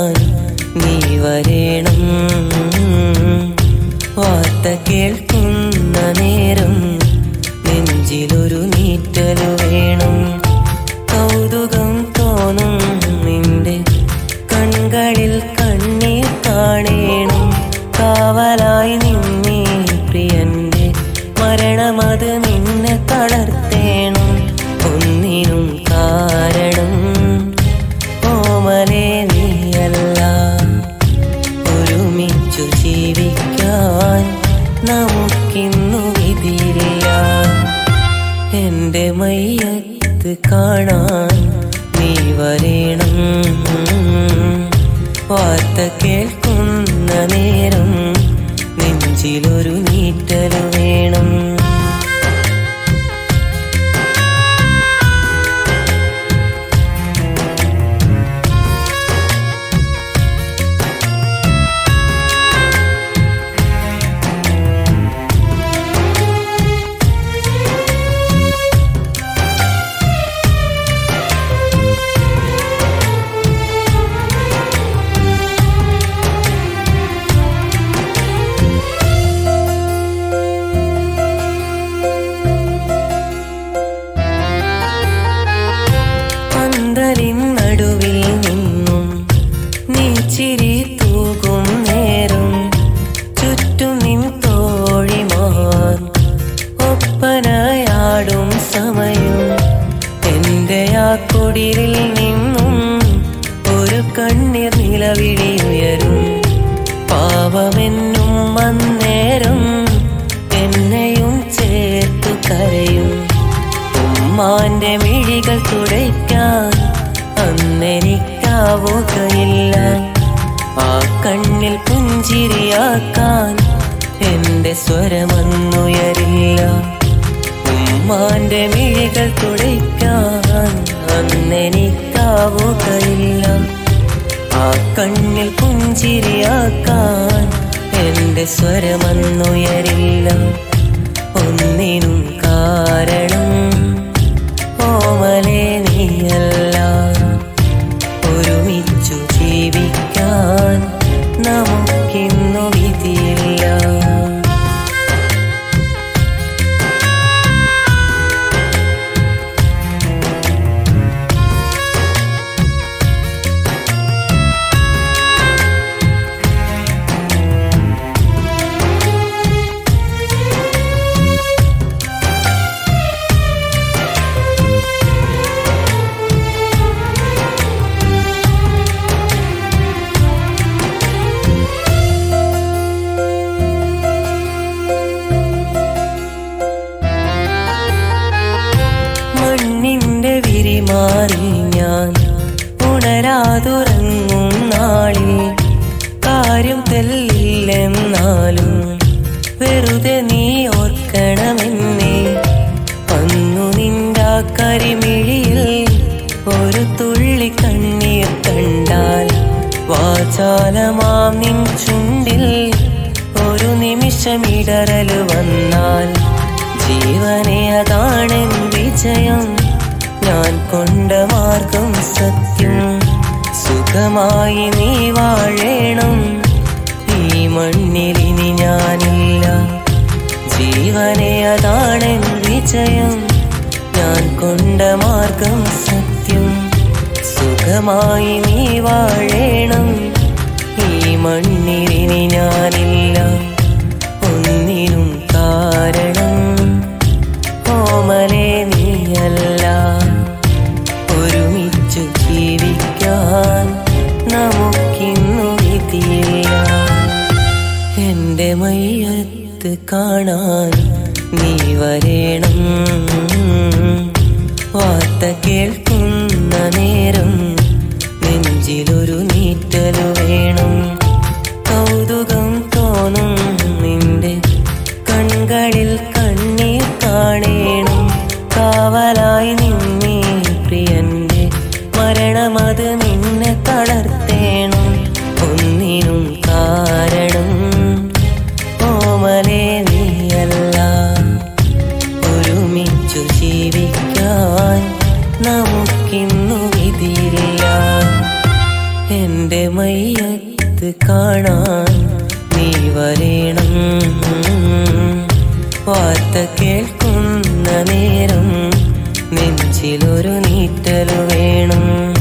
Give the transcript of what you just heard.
കാണാൻ നീ വരേണം വാർത്ത കേൾക്കുന്ന നേരം നെഞ്ചിലൊരു നീറ്റല് വേണം കൗതുകം തോന്നും നിന്റെ കൺകളിൽ കണ്ണീർ കാണേണം കാവലായി നിന്നേ പ്രിയന്റെ മരണമത് നിന്നെ തളർത്തേണം ഒന്നിനും കാരണം ഓമലേ നീയല്ല ഒരുമിച്ചു ജീവിക്കാൻ നമുക്കിന്നു വിധിയില്ല എന്റെ മയ്യത്ത് കാണാൻ നീ വരേണം വാർത്ത കേൾക്കുന്ന നേരം നെഞ്ചിലൊരു നീറ്റല് വേണം പന്തലിൻ നടുവിൽ നിന്നും നീ ചിരി തൂകും നേരം ചുറ്റും നിൻ തോഴിമാർ ഒപ്പനയാടും സമയം എന്റെ ആ കുടിലിൽ നിന്നും ഒരു കണ്ണീർ നിലവിളി ഉയരും പാവമെന്നും അന്നേരം എന്നെയും ചേർത്തു കരയും ഉമ്മാന്റെ മിഴികൾ തുടയ്ക്കാൻ അന്നെനിക്കാവുകയില്ല ആ കണ്ണിൽ പുഞ്ചിരിയാക്കാൻ എന്റെ സ്വരമൊന്നുയരില്ല ഉമ്മാന്റെ മിഴികൾ തുടയ്ക്കാൻ അന്നെനിക്കാവുകയില്ല ആ കണ്ണിൽ പുഞ്ചിരിയാക്കാൻ എന്റെ സ്വരമൊന്നുയരില്ല ഒന്നിനും കാരണം ഓമലേ നീയല്ല ഒരുമിച്ചു ജീവിക്കാൻ നമുക്കിന്നു വിധിയില്ല മണ്ണിന്റെ വിരിമാറി ഞാൻ ഉണരാതുറങ്ങും നാളിൽ കാര്യം തെല്ലില്ലെന്നാലും വെറുതെ നീ ഓർക്കണമെന്നേ അന്നു നിന്റെ ആ കരിമിഴിയിൽ ഒരു തുള്ളി കണ്ണീർ കണ്ടാൽ വാചാലമാം നിൻ ചുണ്ടിൽ ഒരു നിമിഷമിടറല് വന്നാൽ ജീവനെ അതാണെൻ വിജയം ഞാൻ കൊണ്ട മാർഗം സത്യം സുഖമായി നീ വാഴേണം ഈ മണ്ണിൽ ഇനി ഞാനില്ല ജീവനെ അതാണെൻ വിജയം ഞാൻ കൊണ്ട മാർഗം സത്യം സുഖമായി നീ വാഴേണം ഈ മണ്ണിൽ ഇനി ഞാനില്ല ഒന്നിനും കാരണം ഓമലേ നീയല്ല ഒരുമിച്ചു ജീവിക്കാൻ നമുക്കിന്നു വിധിയില്ല എന്റെ മയ്യത്ത് കാണാൻ നീ വരേണം വാർത്ത കേൾക്കുന്ന നേരം നെഞ്ചിലൊരു നീറ്റല് വേണം കൗതുകം തോന്നും നിന്റെ കൺകളിൽ കണ്ണീർ കാണേണം കാവലായി നിന്നേ പ്രിയന്റെ മരണമത് നിന്നെ തളർത്തേണം ഒന്നിനും കാരണം ഓമലേ നീയല്ല ഒരുമിച്ചു ജീവിക്കാൻ നമുക്കിന്നു വിധിയില്ല എന്റെ മയ്യത്ത് കാണാൻ നീ വരേണം വാർത്ത കേൾക്കുന്ന നേരം നെഞ്ചിലൊരു നീറ്റൽ വേണം